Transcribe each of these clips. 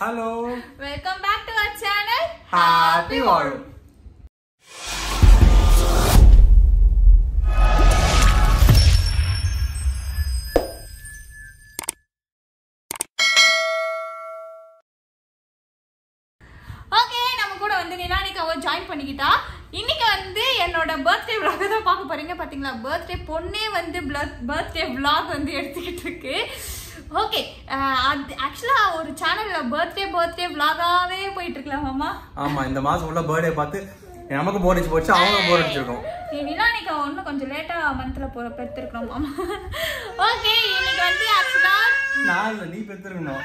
Hello welcome back to our channel happy வாழும் okay நம்ம கூட வந்து நிலானிகாவை ஜாயின் பண்ணிக்கிட்டா இன்னைக்கு வந்து என்னோட பர்த்டே vlog தான் பார்க்க போறீங்க பாத்தீங்களா பர்த்டே பொண்ணே வந்து பர்த்டே vlog வந்து எடுத்துக்கிட்டு இருக்கு ஓகே அது ஆக்சுவலா ஒரு சேனல்ல பர்த்டே பர்த்டே vlog-ஆவே போயிட்டு இருக்கலாம் மாமா ஆமா இந்த மாசம் உள்ள பர்த்டே பார்த்து நமக்கு போர் அடிச்சு போச்சு அவங்க போர் அடிச்சிருக்கோம் நீ நிலானிகா ஒன்றும் கொஞ்சம் லேட்டா மந்த்ல போற பெற்றிருக்கணும் மாமா ஓகே இன்னைக்கு வந்து ஆக்சுவலா நான் இல்ல நீ பெற்றிருக்கணும்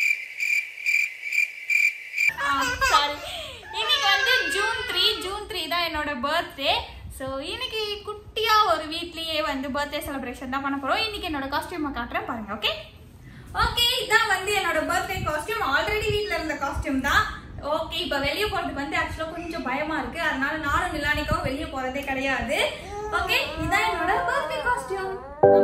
சாரி இன்னைக்கு வந்து ஜூன் த்ரீ ஜூன் த்ரீ தான் என்னோட பர்த்டே ஸோ இன்னைக்கு குட்டியா ஒரு வீட்லயே வந்து பர்த்டே செலிப்ரேஷன் தான் பண்ண போறோம் இன்னைக்கு என்னோட காஸ்டியூமை காட்டுறேன் பாருங்க ஓகே ஓகே இதான் வந்து என்னோட பர்த்டே காஸ்டியூம் ஆல்ரெடி வீட்ல இருந்த காஸ்டியூம் தான் ஓகே இப்போ வெளியே போறதுக்கு வந்து ஆக்சுவலா கொஞ்சம் பயமா இருக்கு அதனால நானும் நிலானிக்காவும் வெளியே போறதே கிடையாது ஓகே இதான் என்னோட பர்த்டே காஸ்டியூம்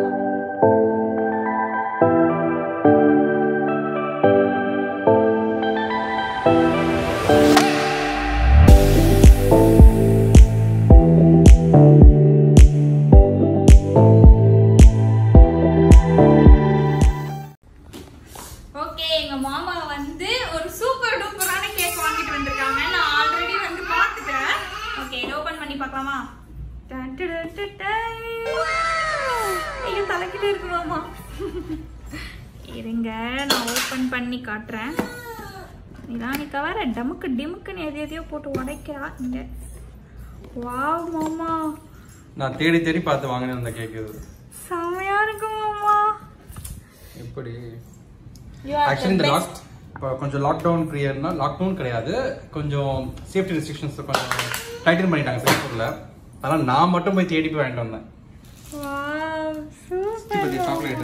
ஓகே எங்க மாமா வந்து ஒரு சூப்பர் டூப்பரான கேக் வாங்கிட்டு வந்திருக்காங்க நான் ஆல்ரெடி வந்து பார்த்துட்டேன் ஓகே இதை ஓபன் பண்ணி பார்க்கலாமா டன் டு டன் டு டன். ஐயோ தலைக்கிட்டே இருக்கு மாமா இருங்க நான் ஓபன் பண்ணி காட்டுறேன் நிலானிக்கா வேற டமுக்கு டிமுக்குன்னு எது எதையோ போட்டு உடைக்கிறா இங்க வாவ் மாமா நான் தேடி தேடி பார்த்து வாங்கினேன் அந்த கேக் இது செமையா இருக்கு மாமா எப்படி You are the ஆக்சுவலி இந்த best. லாக் இப்போ கொஞ்சம் லாக்டவுன் பீரியட்னா லாக்டவுன் கிடையாது கொஞ்சம் சேஃப்டி ரெஸ்ட்ரிக்ஷன்ஸ் கொஞ்சம் டைட்டன் பண்ணிட்டாங்க சிங்கப்பூர்ல அதனால நான் மட்டும் போய் தேடி போய் வாங்கிட்டு வந்தேன் Wow, super. பத்தி சாக்லேட்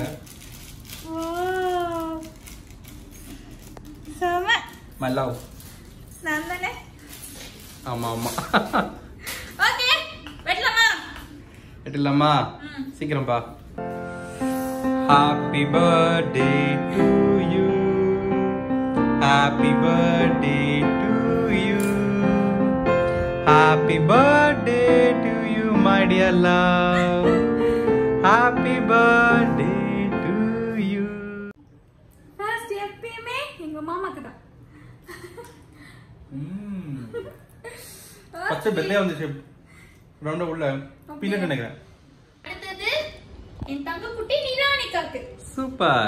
Wow. செம. மை லவ் நான் தானே? ஆமா ஆமா Okay, வெட்டலாமா? இல்லாமா ம். சீக்கிரம் பா happy birthday to you happy birthday to you happy birthday to you my dear love happy birthday to you First எப்பயுமே எங்க மாமாக்கு தான். பச்சை பெல்லே வந்துச்சு ரவுண்டா உள்ள பீனட் நினைக்கிறேன் அடுத்தது என் தங்க குட்டி நிலானிகாக்கு super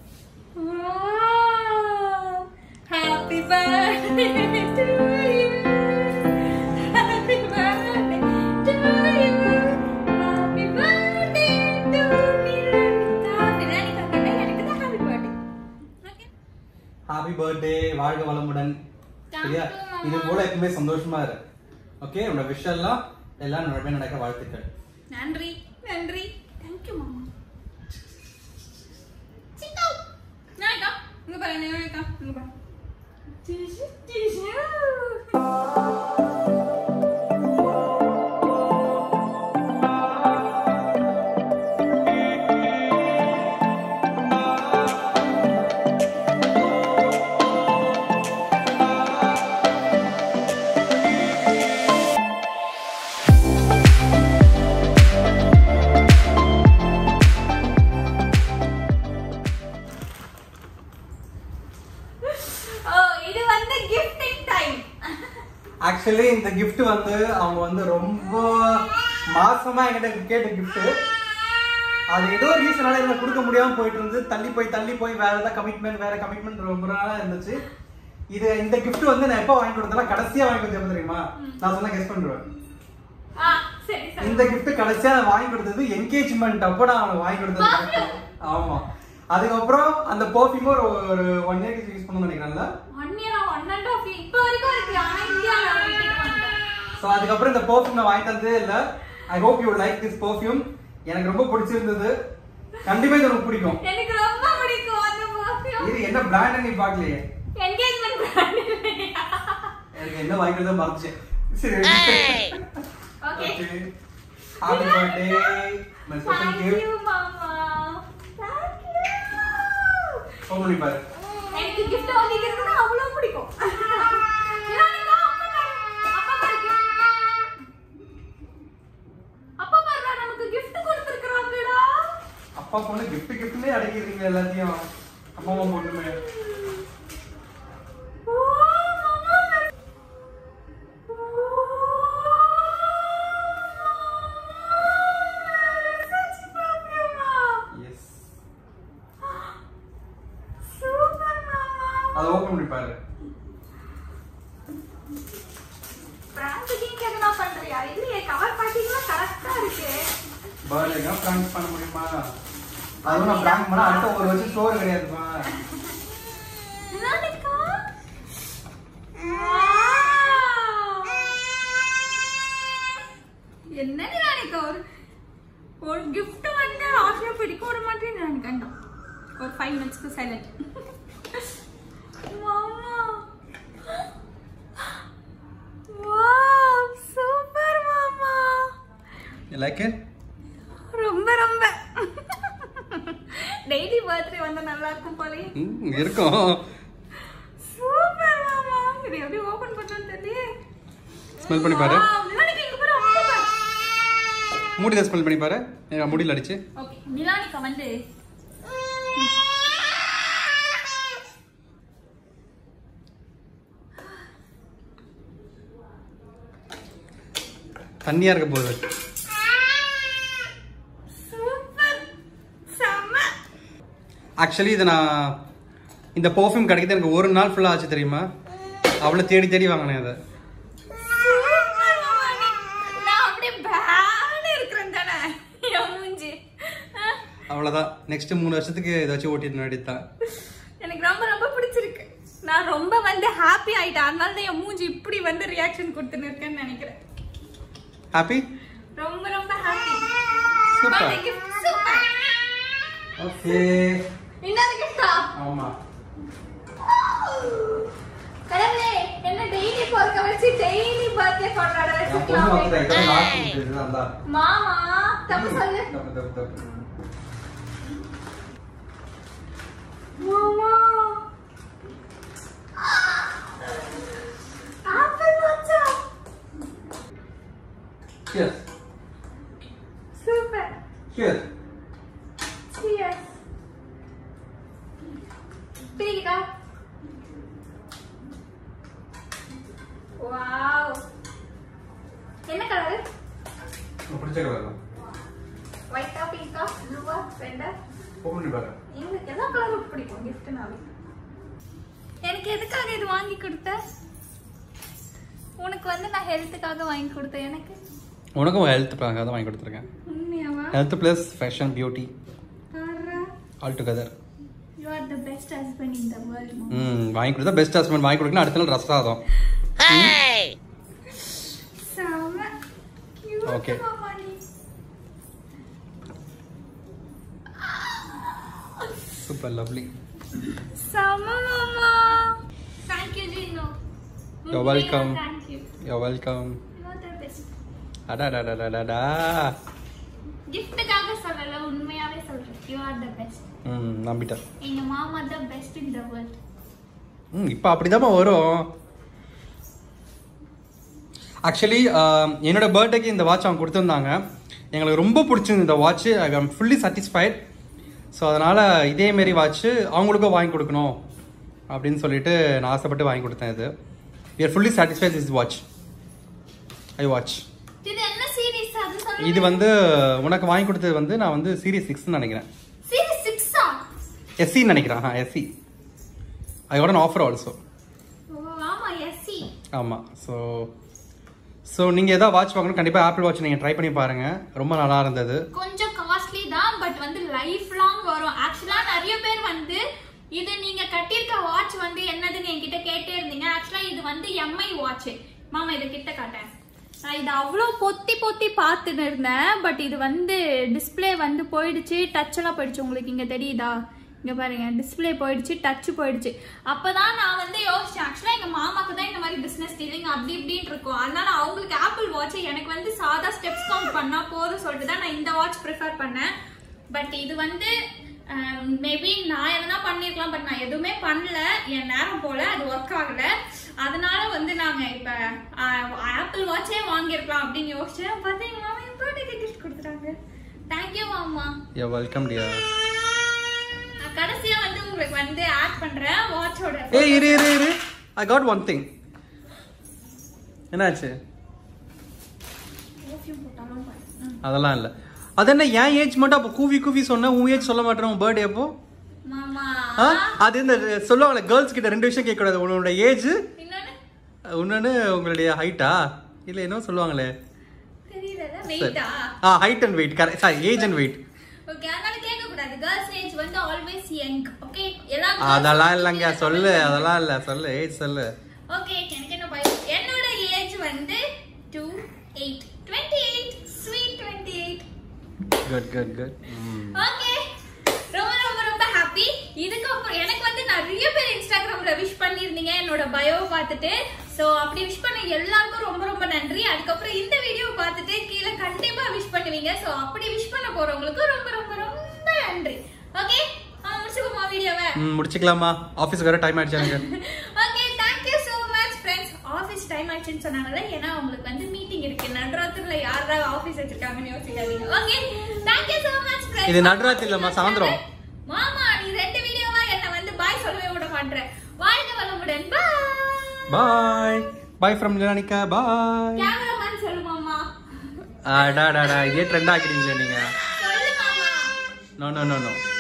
Wow. Happy birthday to you. Happy birthday to you. Happy birthday to Nilanika. Nilanika கண்ணே, எனக்கு தான் happy birthday. Okay? Happy birthday வாழ்க வளமுடன் Thank சரியா you, Mama. இது போல எப்பவுமே சந்தோஷமா இரு ஓகே உன்னோட விஷயம் எல்லாம் எல்லாம் நல்லபடியா நடக்க வாழ்த்துக்கள் நன்றி நன்றி தேங்க்யூ மாமா சிக்கோ நாய்க்கா இங்க பாரு நாய்க்கா இங்க பாரு டிஷு டிஷு ஓ இது வந்து கிஃப்டிங் டைம் ஆக்சுவலி இந்த gift வந்து அவங்க வந்து ரொம்ப மாசமா என்கிட்ட கேட்ட gift அது ஏதோ ரீசனால எனக்கு கொடுக்க முடியாம போயிட்டு இருந்து தள்ளி போய் தள்ளி போய் வேற ஏதாவது கமிட்மெண்ட் வேற கமிட்மெண்ட் ரொம்ப நாளா இருந்துச்சு இது இந்த gift வந்து நான் எப்போ வாங்கி கொடுத்தேன்னா கடைசியா வாங்கி கொடுத்தேன் தெரியுமா நான் சொன்னா கெஸ் பண்ணுவேன் ஆ சரி சரி இந்த gift கடைசியா நான் வாங்கி கொடுத்தது என்கேஜ்மெண்ட் அப்போ நான் அவனுக்கு வாங்கி கொடுத்தது correct. ஆமா அதுக்கப்புறம் அந்த பர்ஃபியூம் ஒரு ஒரு ஒன் இயர்க்கு யூஸ் பண்ணணும்னு நினைக்கிறேன்ல one year one and half இப்போ வரைக்கும் இருக்கு ஆனா இந்தியாவில் விட்டுட்டு வந்துட்டேன் ஸோ அதுக்கப்புறம் இந்த பர்ஃப்யூம் நான் வாங்கி தந்ததே இல்லை I hope you like this perfume எனக்கு ரொம்ப பிடிச்சிருந்தது கண்டிப்பா இது உனக்கு பிடிக்கும் எனக்கு ரொம்ப பிடிக்கும் அந்த பர்ஃபியூம் இது என்ன பிராண்ட் நீ பார்க்கலையே என்கேஜ்மெண்ட் பிராண்ட் எனக்கு என்ன வாங்கிக்கிறத மறந்துச்சேன் சரி okay happy birthday my special Thank gift you, Mama. Thank you. Open பண்ணி பாரு எனக்கு gift வாங்கிக்கிறதுக்கு அப்பா பொண்ணு gift giftனே அடக்கிடுறீங்க எல்லாத்தையும் அம்மா அம்மா பொண்ணுமே எஸ் அதை ஓபன் பண்ணி பாரு பர்த்டேக்கா பிராங்க் பண்ண முடியுமா அதுவும் நான் பிராங்க் பண்ணா அடுத்த ஒரு வருஷம் சோறு கிடையாதுப்பா என்ன நினைக்க ஒரு ஒரு கிஃப்ட் வந்து ஆசையா பிடிக்க விட மாட்டேன்னு நான் கண்டோம் ஒரு ஃபைவ் மினிட்ஸ்க்கு சைலண்ட் மாமா வாவ் சூப்பர் மாமா லைக் ரொம்ப ரொம்ப டெய்லி பர்த்டே வந்தா நல்லா இருக்கும் போலே இருக்கும் சூப்பர் மாமா இது எப்படி ஓபன் பண்ணனும் தெரியல ஸ்மெல் பண்ணி பாரு மிலானிக்கு இங்க பாரு அங்க பாரு மூடி ஸ்மெல் பண்ணி பாரு எனக்கு முடியல அடிச்சு ஓகே மிலானிகா வந்து தண்ணியா இருக்க போகுது சூப்பர் செம்ம ஆக்சுவலி இதை நான் இந்த பர்ஃப்யூம் கிடைக்கிறது எனக்கு ஒரு நாள் ஃபுல்லாக ஆச்சு தெரியுமா அவ்வளோ தேடி தேடி வாங்கினேன் அதை சூப்பர் மாமா நீ. நான் அப்படியே பேடு இருக்கிறேன் தானே என் மூஞ்சி ஆ, அவ்வளோதான் நெக்ஸ்ட் மூணு வருஷத்துக்கு இதை வச்சு ஓட்டிட்டு வேண்டியது எனக்கு ரொம்ப ரொம்ப பிடிச்சிருக்கு நான் ரொம்ப வந்து ஹாப்பி ஆயிட்டேன் அதனால தான் என் மூஞ்சி இப்படி வந்து ரியாக்ஷன் கொடுத்துன்னு இருக்கேன்னு நினைக்கிறேன் ஹாப்பி ரொம்ப ரொம்ப ஹாப்பி Super. சூப்பர் ஓகே இன்னொரு கிஃப்டா ஆமாம் கடவுளே என்ன டெய்லி பொறுக்க வச்சு டெய்லி பர்த்டே கொண்டாட என் பொண்ணு வந்துட்டா இதெல்லாம் லாக் வச்சிருக்கலாமே பண்ணிட்டு இதுதான் தான் மாமா தப்பு சொல்லு தப்பு தப்பு தப்பு மாமா ஆப்பிள் வாட்சா Cheers. Super Cheers. சியர்ஸ் பிரிக்கா வாவ் என்ன கலர் உனக்கு பிடிச்ச கலர் தான் ஒயிட்டா பிங்கா ப்ளூவா ரெண்டா ஓப்பன் பண்ணி பாரு எங்களுக்கு எல்லா கலரும் பிடிக்கும் கிஃப்ட்னாவே எனக்கு எதுக்காக இது வாங்கி கொடுத்த உனக்கு வந்து நான் ஹெல்த்துக்காக வாங்கி கொடுத்தேன் எனக்கு உனக்கும் ஹெல்த் தான் வாங்கி கொடுத்துருக்கேன் உண்மையாவா ஹெல்த் ப்ளஸ் ஃபேஷன் பியூட்டி பாரா all together you are the best husband in the world ம் வாங்கி கொடுத்தா பெஸ்ட் ஹஸ்பண்ட் வாங்கி கொடுக்கணும் அடுத்த நாள் ரசாதம் செம Okay. கியூட் மாமா நீ சூப்பர் லவ்லி செம மாமா தேங்க் யூ ஜீனோ You're welcome. தேங்க் யூ யோ welcome you are the best அடாடாடாடாடா கிஃப்ட்டுக்காக சொல்லல உண்மையாவே சொல்றேன் யூ ஆர் த பெஸ்ட் ம் நம்பிட்டேன் எங்க மாமா the best in the world ம் இப்போ அப்படிதாம்மா வரும் ஆக்சுவலி என்னோட பர்த்டேக்கு இந்த வாட்ச் அவங்க கொடுத்துருந்தாங்க எங்களுக்கு ரொம்ப பிடிச்சிருந்தது இந்த வாட்ச் ஐ ஆம் ஃபுல்லி சாட்டிஸ்ஃபைட் ஸோ அதனால் இதேமாரி வாட்ச் அவங்களுக்கும் வாங்கி கொடுக்கணும் அப்படின்னு சொல்லிட்டு நான் ஆசைப்பட்டு வாங்கி கொடுத்தேன் இது we are fully satisfied this watch I watch இது என்ன சீரிஸ் அது சொல்லுங்க இது வந்து உனக்கு வாங்கி கொடுத்தது வந்து நான் வந்து சீரியஸ் சிக்ஸ்னு நினைக்கிறேன் சீரிஸ் 6 ஆ எஸ்சின்னு நினைக்கிறேன் ஆ S E I got an offer also ஓ ஆமா எஸ்சி ஆமாம் ஸோ ஸோ நீங்கள் எதாவது வாட்ச் வாங்கணும் கண்டிப்பாக ஆப்பிள் வாட்ச் நீங்கள் ட்ரை பண்ணி பாருங்கள் ரொம்ப நல்லா இருந்தது கொஞ்சம் காஸ்ட்லி தான் பட் வந்து லைஃப் லாங் வரும் ஆக்சுவலா நிறைய பேர் வந்து இது நீங்க கட்டியிருக்க வாட்ச் வந்து என்னதுன்னு என்கிட்ட கேட்டே இருந்தீங்க ஆக்சுவலா இது வந்து எம்ஐ வாட்ச் மாமா இதை கிட்ட காட்டேன் நான் இது அவ்வளோ பொத்தி பொத்தி பார்த்துன்னு இருந்தேன் பட் இது வந்து டிஸ்ப்ளே வந்து போயிடுச்சு டச் எல்லாம் போயிடுச்சு உங்களுக்கு இங்க தெரியுதா இங்க பாருங்க டிஸ்ப்ளே போயிடுச்சு டச் போயிடுச்சு அப்பதான் நான் வந்து யோசிச்சேன் ஆக்சுவலா எங்க மாமாக்கு தான் இந்த மாதிரி பிசினஸ் டீலிங் அப்படி இப்படின்னு இருக்கும் அதனால அவங்களுக்கு ஆப்பிள் வாட்ச் எனக்கு வந்து சாதா ஸ்டெப்ஸ் கவுண்ட் பண்ணா போதும் சொல்லிட்டு தான் நான் இந்த வாட்ச் ப்ரிஃபர் பண்ணேன் பட் இது வந்து மேபி நான் எதனா பண்ணிருக்கலாம் பட் நான் எதுவுமே பண்ணல என் நேரம் போல அது ஒர்க் ஆகல அதனால வந்து நாங்க இப்ப ஆப்பிள் வாட்சே வாங்கியிருக்கலாம் அப்படின்னு யோசிச்சேன் பார்த்தா எங்க மாமா என் பர்த்டேக்கு கிஃப்ட் கொடுத்துட்டாங்க தேங்க்யூ மாமா யா வெல்கம் டியா நான் கடைசியா வந்து உங்களுக்கு வந்து ஆட் பண்றேன் வாட்சோட ஏய் இரு இரு இரு ஐ காட் ஒன் திங் என்னாச்சு போட்டாலும் பாரு. ம். அதெல்லாம் இல்லை அது என்ன என் ஏஜ் மட்டும் அப்போ கூவி கூவி சொன்ன உன் ஏஜ் சொல்ல மாட்டேன் உன் பர்த்டே அப்போ மாமா ஆ அது இந்த சொல்லுவாங்களே கேர்ள்ஸ் கிட்ட ரெண்டு விஷயம் கேட்கக்கூடாது உன்னோட ஏஜ் இன்னொன்னு இன்னொன்று உங்களுடைய ஹைட்டா இல்லை என்ன சொல்லுவாங்களே தெரியலல சரி. வெயிட்டா ஆ height and weight correct sorry age and weight okay அதனால கேட்க கூடாது கேர்ள்ஸ் ஏஜ் வந்து ஆல்வேஸ் யங் ஓகே எல்லா அதெல்லாம் இல்லைங்க சொல்லு அதெல்லாம் இல்லை சொல்லு ஏஜ் சொல்லு ஓகே எனக்கு என்ன பயம் என்னோட ஏஜ் வந்து two eight twenty eight sweet twenty eight good good good okay ரொம்ப ரொம்ப ரொம்ப ஹாப்பி இதுக்கப்புறம் எனக்கு வந்து நிறைய பேர் இன்ஸ்டாகிராம்ல விஷ் பண்ணியிருந்தீங்க என்னோட பயோ பார்த்துட்டு ஸோ அப்படி விஷ் பண்ண எல்லாருக்கும் ரொம்ப ரொம்ப நன்றி அதுக்கப்புறம் இந்த வீடியோ பார்த்துட்டு கீழே கண்டிப்பா விஷ் பண்ணுவீங்க ஸோ அப்படி விஷ் பண்ண போறவங்களுக்கு ரொம்ப ரொம்ப ரொம்ப நன்றி ஓகே முடிச்சுக்கோமா வீடியோவை ம் முடிச்சுக்கலாமா ஆஃபீஸ்க்கு வர டைம் ஆயிடுச்சு எனக்கு okay thank you so much friends office time ஆச்சுன்னு சொன்னாங்கல்ல ஏன்னா உங்களுக்கு வந்து மீட்டிங் இருக்கு நடுராத்திரில யாரா ஆஃபீஸ் வச்சிருக்காங்கன்னு யோசிக்காதீங்க okay thank you so much friends இது நடுராத்திரி இல்லம்மா, சாயந்தரம். மாமா நீ ரெண்டு வீடியோவா என்ன வந்து பாய் சொல்லவே விட மாட்டேன் வாழ்க வளமுடன் பாய் பாய் பாய் ஃப்ரம் ஜனானிகா பாய் கேமராமேன் சொல்லு மாமா அடாடாடா இதே ட்ரெண்ட் ஆக்கிடுங்களே நீங்க சொல்லு மாமா நோ நோ நோ நோ